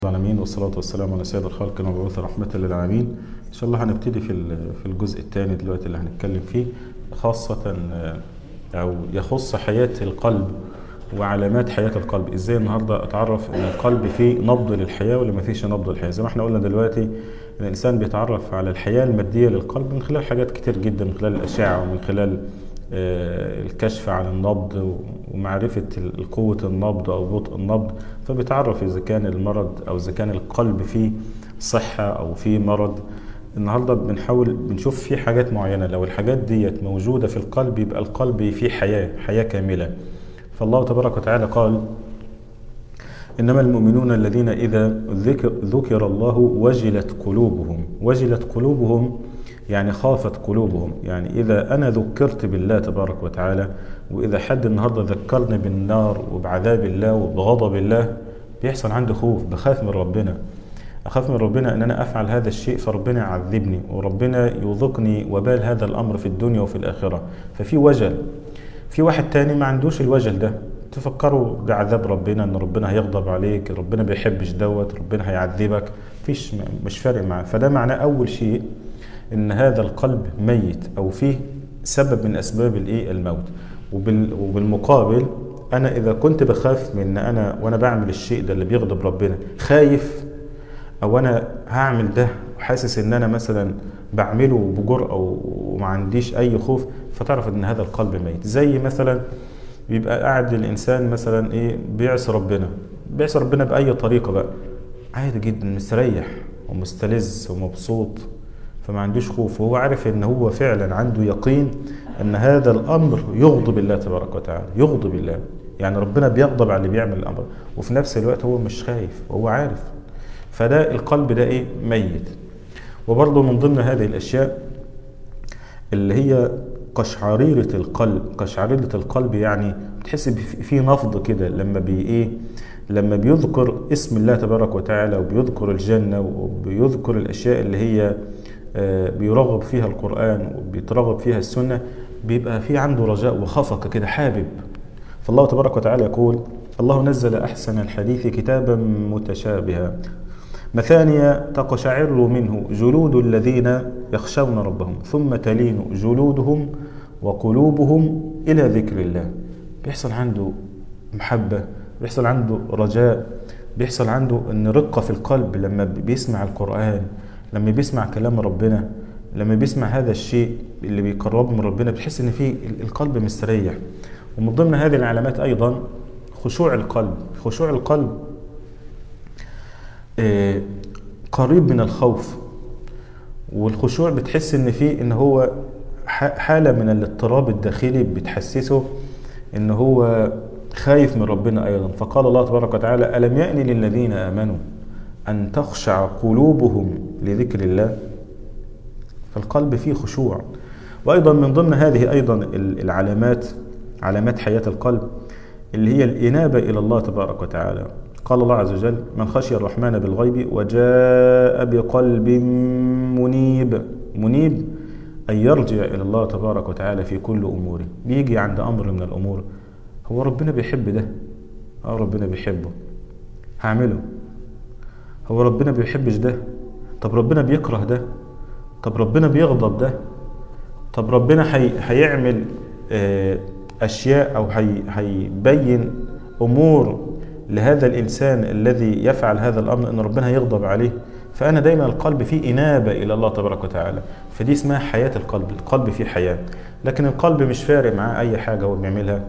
العالمين والصلاة والسلام على سيد الخلق المبعوث رحمة للعالمين إن شاء الله هنبتدي في ال- في الجزء الثاني دلوقتي اللي هنتكلم فيه خاصة آه، أو يخص حياة القلب وعلامات حياة القلب إزاي النهاردة أتعرف إن القلب فيه نبض للحياة ولا ما فيش نبض للحياة زي ما احنا قلنا دلوقتي إن الإنسان بيتعرف على الحياة المادية للقلب من خلال حاجات كتير جدا من خلال الأشعة ومن خلال آه، الكشف عن النبض ومعرفة ال- قوة النبض أو بطء النبض فبيتعرف إذا كان المرض أو إذا كان القلب فيه صحة أو فيه مرض النهاردة بنحاول بنشوف فيه حاجات معينة لو الحاجات ديت موجودة في القلب يبقى القلب فيه حياة حياة كاملة فالله تبارك وتعالى قال إنما المؤمنون الذين إذا ذكر, ذكر الله وجلت قلوبهم وجلت قلوبهم يعني خافت قلوبهم يعني إذا أنا ذكرت بالله تبارك وتعالى وإذا حد النهاردة ذكرني بالنار وبعذاب الله وبغضب الله بيحصل عندي خوف بخاف من ربنا أخاف من ربنا أن أنا أفعل هذا الشيء فربنا يعذبني وربنا يذقني وبال هذا الأمر في الدنيا وفي الآخرة ففي وجل في واحد تاني ما عندوش الوجل ده تفكروا بعذاب ربنا ان ربنا هيغضب عليك ربنا بيحبش دوت ربنا هيعذبك فيش مش فارق معاه فده معناه اول شيء ان هذا القلب ميت او فيه سبب من اسباب الايه الموت وبال وبالمقابل انا اذا كنت بخاف من ان انا وانا بعمل الشيء ده اللي بيغضب ربنا خايف او انا هعمل ده وحاسس ان انا مثلا بعمله بجرأة وما عنديش اي خوف فتعرف ان هذا القلب ميت زي مثلا بيبقى قاعد الانسان مثلا ايه بيعصي ربنا بيعصي ربنا باي طريقه بقى عادي جدا مستريح ومستلذ ومبسوط فما عندوش خوف وهو عارف ان هو فعلا عنده يقين ان هذا الامر يغضب الله تبارك وتعالى يغضب الله يعني ربنا بيغضب على اللي بيعمل الامر وفي نفس الوقت هو مش خايف وهو عارف فده القلب ده ايه ميت وبرضه من ضمن هذه الاشياء اللي هي قشعريرة القلب قشعريرة القلب يعني بتحس بف- في نفض كده لما بي ايه لما بيذكر اسم الله تبارك وتعالى وبيذكر الجنة وبيذكر الأشياء اللي هي آه، بيرغب فيها القرآن وبيترغب فيها السنة بيبقى في عنده رجاء وخفقة كده حابب فالله تبارك وتعالى يقول الله نزل أحسن الحديث كتابا متشابها مثانية تقشعر منه جلود الذين يخشون ربهم ثم تلين جلودهم وقلوبهم إلى ذكر الله بيحصل عنده محبة بيحصل عنده رجاء بيحصل عنده ان رقة في القلب لما بيسمع القرآن لما بيسمع كلام ربنا لما بيسمع هذا الشيء اللي بيقربه من ربنا بتحس ان في القلب مستريح ومن ضمن هذه العلامات ايضا خشوع القلب خشوع القلب آه، قريب من الخوف والخشوع بتحس ان في ان هو ح- حاله من الاضطراب الداخلي بتحسسه ان هو خايف من ربنا ايضا فقال الله تبارك وتعالى الم يأن للذين امنوا ان تخشع قلوبهم لذكر الله فالقلب فيه خشوع وايضا من ضمن هذه ايضا ال- العلامات علامات حياه القلب اللي هي الانابه الى الله تبارك وتعالى قال الله عز وجل من خشي الرحمن بالغيب وجاء بقلب منيب منيب أن يرجع إلى الله تبارك وتعالى في كل أموره بيجي عند أمر من الأمور هو ربنا بيحب ده اه ربنا بيحبه هعمله هو ربنا بيحبش ده طب ربنا بيكره ده طب ربنا بيغضب ده طب ربنا هي... هيعمل آه، أشياء أو هي... هيبين أمور لهذا الإنسان الذي يفعل هذا الأمر أن ربنا هيغضب عليه فأنا دايما القلب فيه إنابة إلى الله تبارك وتعالى فدي اسمها حياة القلب القلب فيه حياة لكن القلب مش فارق معاه أي حاجة هو بيعملها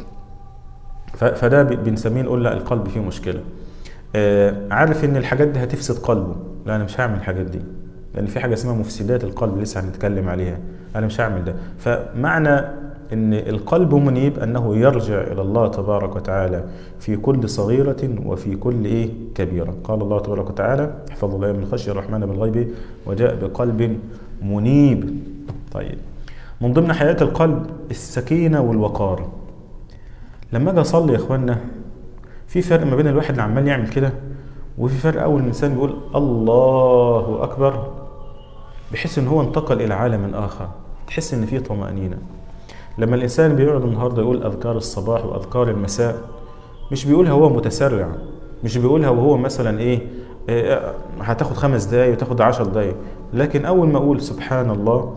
ف- فده ب- بنسميه نقول لا القلب فيه مشكلة آه، عارف ان الحاجات دي هتفسد قلبه لا انا مش هعمل الحاجات دي لان في حاجه اسمها مفسدات القلب لسه هنتكلم عليها انا مش هعمل ده فمعنى ان القلب منيب انه يرجع الى الله تبارك وتعالى في كل صغيره وفي كل ايه كبيره قال الله تبارك وتعالى احفظ الله من خشي الرحمن بالغيب وجاء بقلب منيب طيب من ضمن حياه القلب السكينه والوقار لما اجي اصلي يا اخوانا في فرق ما بين الواحد اللي عمال يعمل كده وفي فرق اول الانسان بيقول الله اكبر بحيث ان هو انتقل الى عالم اخر تحس ان في طمانينه لما الانسان بيقعد النهارده يقول اذكار الصباح واذكار المساء مش بيقولها هو متسرع مش بيقولها وهو مثلا ايه آه، هتاخد خمس دقايق وتاخد عشر دقايق لكن اول ما اقول سبحان الله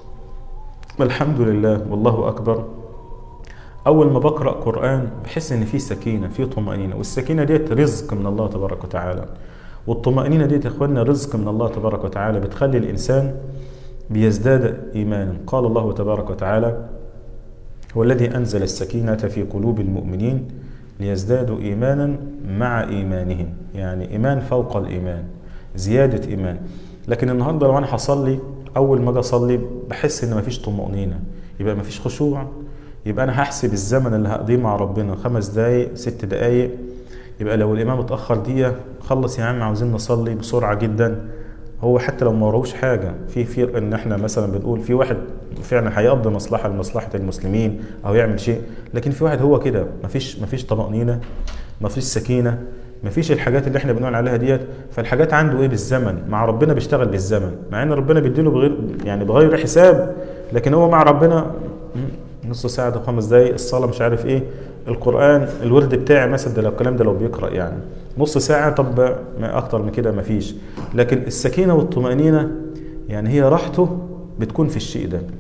والحمد لله والله اكبر اول ما بقرا قران بحس ان في سكينه في طمانينه والسكينه ديت رزق من الله تبارك وتعالى والطمانينه ديت يا اخواننا رزق من الله تبارك وتعالى بتخلي الانسان بيزداد ايمانا قال الله تبارك وتعالى هو الذي انزل السكينه في قلوب المؤمنين ليزدادوا ايمانا مع ايمانهم يعني ايمان فوق الايمان زياده ايمان لكن النهارده لو انا هصلي اول ما اجي اصلي بحس ان مفيش طمانينه يبقى مفيش خشوع يبقى انا هحسب الزمن اللي هقضيه مع ربنا خمس دقايق ست دقايق يبقى لو الامام اتاخر دقيقه خلص يا عم عاوزين نصلي بسرعه جدا هو حتى لو ما وراهوش حاجه في في ان احنا مثلا بنقول في واحد فعلا هيقضي مصلحه لمصلحه المسلمين او يعمل شيء لكن في واحد هو كده مفيش مفيش طمانينه مفيش سكينه مفيش الحاجات اللي احنا بنقول عليها ديت فالحاجات عنده ايه بالزمن مع ربنا بيشتغل بالزمن مع ان ربنا بيديله بغير يعني بغير حساب لكن هو مع ربنا نص ساعه ده خمس دقايق الصلاه مش عارف ايه القران الورد بتاعي مثلا ده لو الكلام ده لو بيقرا يعني نص ساعه طب ما اكتر من كده مفيش لكن السكينه والطمانينه يعني هي راحته بتكون في الشيء ده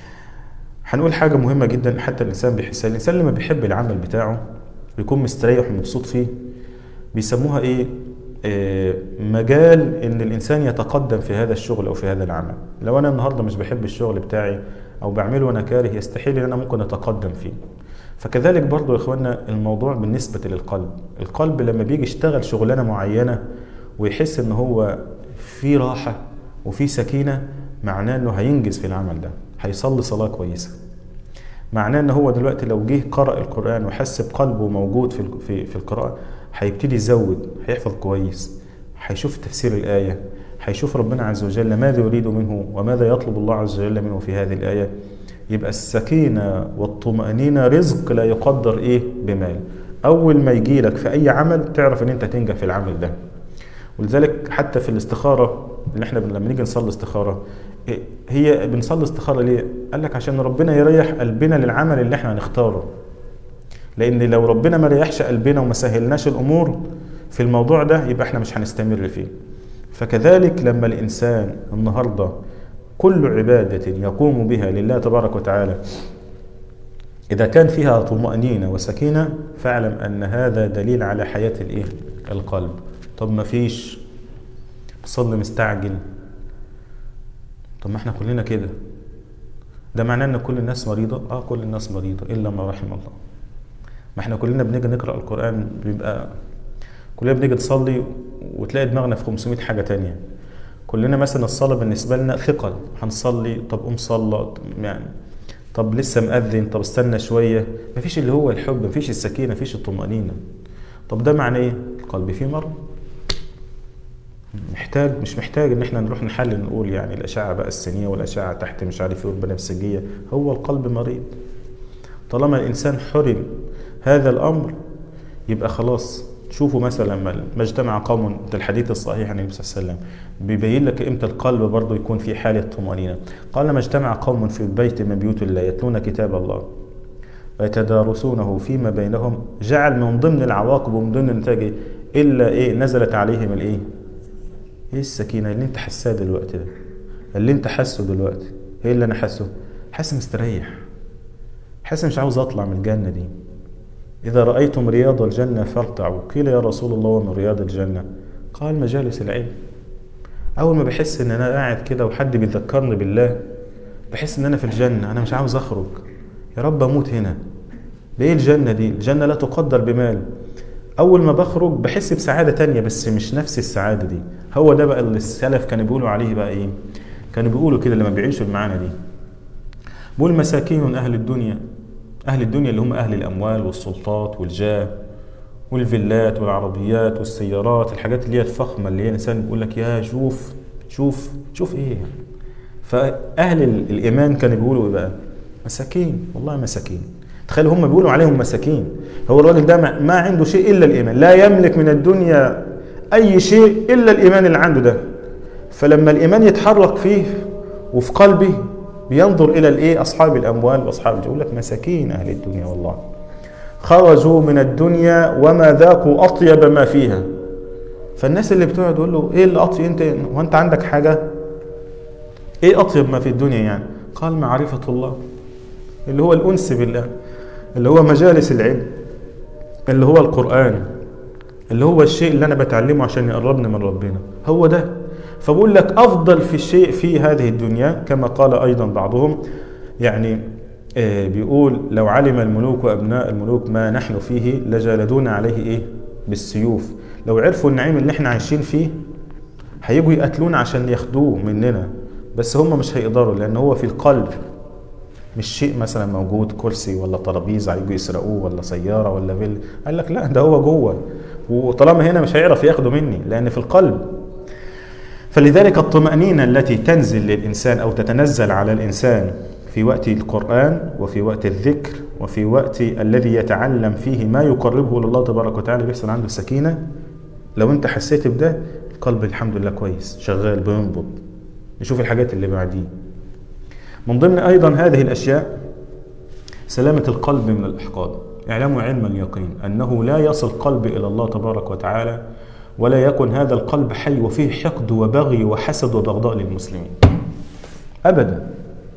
هنقول حاجه مهمه جدا حتى الانسان بيحسها الانسان لما بيحب العمل بتاعه بيكون مستريح ومبسوط فيه بيسموها ايه آه، مجال ان الانسان يتقدم في هذا الشغل او في هذا العمل لو انا النهارده مش بحب الشغل بتاعي او بعمله وانا كاره يستحيل ان انا ممكن اتقدم فيه فكذلك برضو يا اخوانا الموضوع بالنسبه للقلب القلب لما بيجي يشتغل شغلانه معينه ويحس ان هو في راحه وفي سكينه معناه انه هينجز في العمل ده هيصلي صلاه كويسه معناه ان هو دلوقتي لو جه قرأ القرآن وحس بقلبه موجود في في في القراءة هيبتدي يزود هيحفظ كويس هيشوف تفسير الآية هيشوف ربنا عز وجل ماذا يريد منه وماذا يطلب الله عز وجل منه في هذه الآية يبقى السكينة والطمأنينة رزق لا يقدر إيه بمال أول ما يجي لك في أي عمل تعرف إن أنت تنجح في العمل ده ولذلك حتى في الاستخارة اللي احنا لما نيجي نصلي استخارة إيه، هي بنصلي استخارة ليه؟ قال لك عشان ربنا يريح قلبنا للعمل اللي احنا هنختاره لان لو ربنا ما ريحش قلبنا وما سهلناش الامور في الموضوع ده يبقى احنا مش هنستمر فيه فكذلك لما الانسان النهارده كل عباده يقوم بها لله تبارك وتعالى اذا كان فيها طمانينه وسكينه فاعلم ان هذا دليل على حياه الايه القلب طب ما فيش صلي مستعجل طب ما احنا كلنا كده ده معناه ان كل الناس مريضه اه كل الناس مريضه الا ما رحم الله ما احنا كلنا بنيجي نقرا القران بيبقى كلنا بنيجي نصلي وتلاقي دماغنا في 500 حاجه تانية كلنا مثلا الصلاه بالنسبه لنا ثقل هنصلي طب قوم صلى يعني طب لسه مأذن طب استنى شويه مفيش اللي هو الحب مفيش السكينه مفيش الطمانينه طب ده معناه ايه القلب فيه مرض محتاج مش محتاج ان احنا نروح نحلل نقول يعني الاشعه بقى السينيه والاشعه تحت مش عارف ايه والبنفسجيه هو القلب مريض طالما الانسان حرم هذا الامر يبقى خلاص شوفوا مثلا لما ما اجتمع قوم في الحديث الصحيح عن النبي صلى الله عليه وسلم بيبين لك امتى القلب برضه يكون في حاله طمانينه قال ما اجتمع قوم في بيت من بيوت الله يتلون كتاب الله ويتدارسونه فيما بينهم جعل من ضمن العواقب ومن ضمن النتائج الا ايه نزلت عليهم الايه ايه السكينه اللي انت حاساه دلوقتي ده اللي انت حاسه دلوقتي ايه اللي انا حاسه حاسس مستريح حاسس مش عاوز اطلع من الجنه دي اذا رايتم رياض الجنه فارتعوا قيل يا رسول الله ومن رياض الجنه قال مجالس العلم اول ما بحس ان انا قاعد كده وحد بيذكرني بالله بحس ان انا في الجنه انا مش عاوز اخرج يا رب اموت هنا ليه الجنه دي الجنه لا تقدر بمال اول ما بخرج بحس بسعاده تانية بس مش نفس السعاده دي هو ده بقى اللي السلف كانوا بيقولوا عليه بقى ايه كانوا بيقولوا كده لما بيعيشوا المعاني دي بيقول مساكين اهل الدنيا اهل الدنيا اللي هم اهل الاموال والسلطات والجاه والفيلات والعربيات والسيارات الحاجات اللي هي الفخمه اللي هي الانسان بيقول لك يا شوف شوف شوف ايه فاهل الايمان كانوا بيقولوا ايه بقى مساكين والله مساكين تخيل هم بيقولوا عليهم مساكين هو الراجل ده ما عنده شيء الا الايمان لا يملك من الدنيا اي شيء الا الايمان اللي عنده ده فلما الايمان يتحرك فيه وفي قلبه بينظر الى الايه اصحاب الاموال واصحاب يقول لك مساكين اهل الدنيا والله خرجوا من الدنيا وما ذاقوا اطيب ما فيها فالناس اللي بتقعد تقول له ايه اللي اطيب انت هو انت عندك حاجه ايه اطيب ما في الدنيا يعني قال معرفه الله اللي هو الانس بالله اللي هو مجالس العلم اللي هو القران اللي هو الشيء اللي انا بتعلمه عشان يقربني من ربنا هو ده فبقول لك افضل في الشيء في هذه الدنيا كما قال ايضا بعضهم يعني آه، بيقول لو علم الملوك وابناء الملوك ما نحن فيه لجالدونا عليه ايه بالسيوف لو عرفوا النعيم اللي احنا عايشين فيه هيجوا يقتلونا عشان ياخدوه مننا بس هم مش هيقدروا لان هو في القلب مش شيء مثلا موجود كرسي ولا ترابيزه هيجوا يسرقوه ولا سياره ولا فيلا قال لك لا ده هو جوه وطالما هنا مش هيعرف ياخده مني لان في القلب فلذلك الطمأنينة التي تنزل للإنسان أو تتنزل على الإنسان في وقت القرآن وفي وقت الذكر وفي وقت الذي يتعلم فيه ما يقربه لله تبارك وتعالى بيحصل عنده السكينة لو أنت حسيت بده القلب الحمد لله كويس شغال بينبض نشوف الحاجات اللي بعديه من ضمن أيضا هذه الأشياء سلامة القلب من الإحقاد اعلموا علم اليقين أنه لا يصل قلبي إلى الله تبارك وتعالى ولا يكن هذا القلب حي وفيه حقد وبغي وحسد وبغضاء للمسلمين أبدا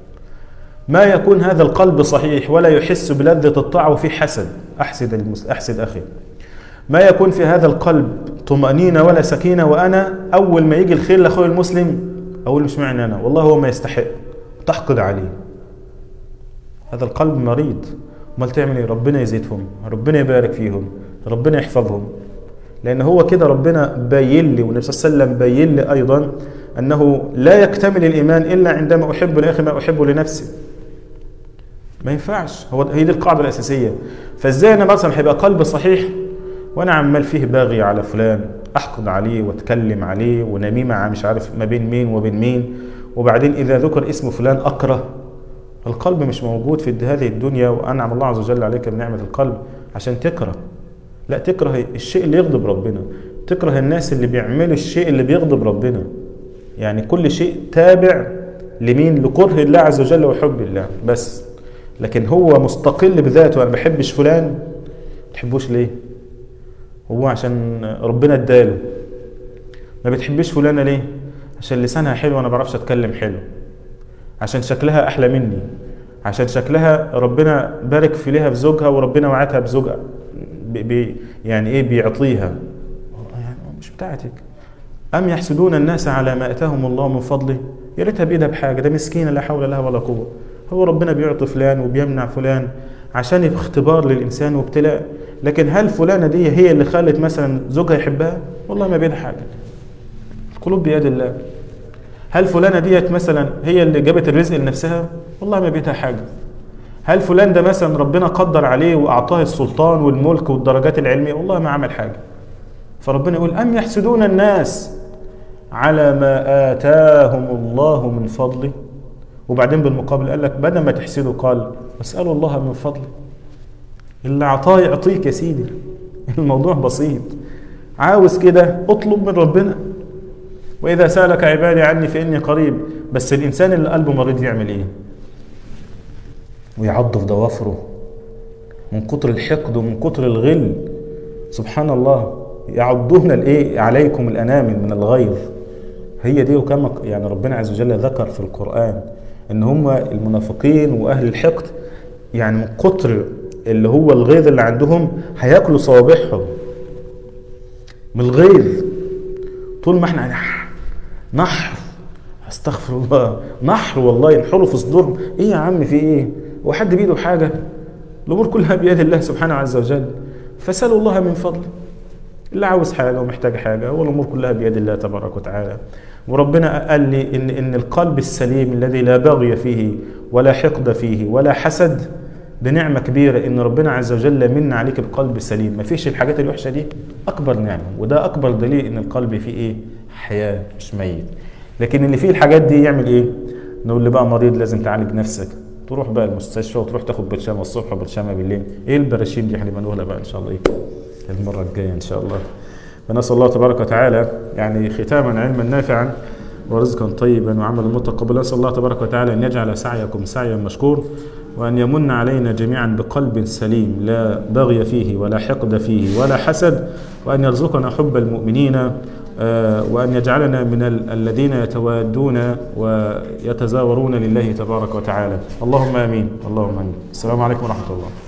ما يكون هذا القلب صحيح ولا يحس بلذة الطاعة وفيه حسد أحسد, المس... أحسد أخي ما يكون في هذا القلب طمأنينة ولا سكينة وأنا أول ما يجي الخير لأخوي المسلم أقول مش معنى أنا والله هو ما يستحق تحقد عليه هذا القلب مريض امال تعمل ايه ربنا يزيدهم ربنا يبارك فيهم ربنا يحفظهم لان هو كده ربنا باين لي والنبي صلى الله عليه وسلم باين لي ايضا انه لا يكتمل الايمان الا عندما احب لاخي ما احب لنفسي ما ينفعش هو هي دي القاعده الاساسيه فازاي انا مثلا هيبقى قلب صحيح وانا عمال فيه باغي على فلان احقد عليه واتكلم عليه ونميمه مش عارف ما بين مين وبين مين وبعدين اذا ذكر اسم فلان اكره القلب مش موجود في هذه الدنيا وانعم الله عز وجل عليك بنعمه القلب عشان تكره لا تكره الشيء اللي يغضب ربنا تكره الناس اللي بيعملوا الشيء اللي بيغضب ربنا يعني كل شيء تابع لمين لكره الله عز وجل وحب الله بس لكن هو مستقل بذاته انا ما بحبش فلان ما تحبوش ليه هو عشان ربنا اداله ما بتحبش فلانه ليه عشان لسانها حلو وانا ما بعرفش اتكلم حلو عشان شكلها احلى مني عشان شكلها ربنا بارك في ليها في زوجها وربنا وعدها بزوجها بي بي يعني ايه بيعطيها يعني مش بتاعتك ام يحسدون الناس على ما اتاهم الله من فضله يا ريتها بايدها بحاجه ده مسكينه لا حول لها ولا قوه هو ربنا بيعطي فلان وبيمنع فلان عشان اختبار للانسان وابتلاء لكن هل فلانه دي هي اللي خلت مثلا زوجها يحبها والله ما بيدها حاجه القلوب بيد الله هل فلانة ديت مثلا هي اللي جابت الرزق لنفسها؟ والله ما بيتها حاجة. هل فلان ده مثلا ربنا قدر عليه وأعطاه السلطان والملك والدرجات العلمية؟ والله ما عمل حاجة. فربنا يقول أم يحسدون الناس على ما آتاهم الله من فضله وبعدين بالمقابل قال لك بدل ما تحسدوا قال اسألوا الله من فضله اللي أعطاه يعطيك يا سيدي الموضوع بسيط عاوز كده اطلب من ربنا وإذا سألك عبادي عني فإني قريب بس الإنسان اللي قلبه مريض يعمل إيه؟ ويعض في ضوافره من كتر الحقد ومن كتر الغل سبحان الله يعضون الايه عليكم الانامل من الغيظ هي دي وكما يعني ربنا عز وجل ذكر في القران ان هم المنافقين واهل الحقد يعني من كتر اللي هو الغيظ اللي عندهم هياكلوا صوابعهم من الغيظ طول ما احنا نحر استغفر الله نحر والله ينحروا في صدورهم ايه يا عم في ايه هو حد بايده حاجه الامور كلها بيد الله سبحانه عز وجل فسالوا الله من فضله اللي عاوز حاجه ومحتاج حاجه والامور كلها بيد الله تبارك وتعالى وربنا قال لي ان ان القلب السليم الذي لا بغي فيه ولا حقد فيه ولا حسد بنعمة كبيرة إن ربنا عز وجل من عليك بقلب سليم ما فيش الحاجات الوحشة دي أكبر نعمة وده أكبر دليل إن القلب فيه إيه حياة مش ميت لكن اللي فيه الحاجات دي يعمل إيه نقول اللي بقى مريض لازم تعالج نفسك تروح بقى المستشفى وتروح تاخد برشامة الصبح وبرشامة بالليل إيه البراشيم دي هنبقى نقولها بقى إن شاء الله إيه المرة الجاية إن شاء الله فنسأل الله تبارك وتعالى يعني ختاما علما نافعا ورزقا طيبا وعملا متقبلا نسأل الله تبارك وتعالى أن يجعل سعيكم سعيا مشكور وأن يمن علينا جميعا بقلب سليم لا بغي فيه ولا حقد فيه ولا حسد وأن يرزقنا حب المؤمنين آه، وأن يجعلنا من ال- الذين يتوادون ويتزاورون لله تبارك وتعالى اللهم آمين اللهم آمين السلام عليكم ورحمة الله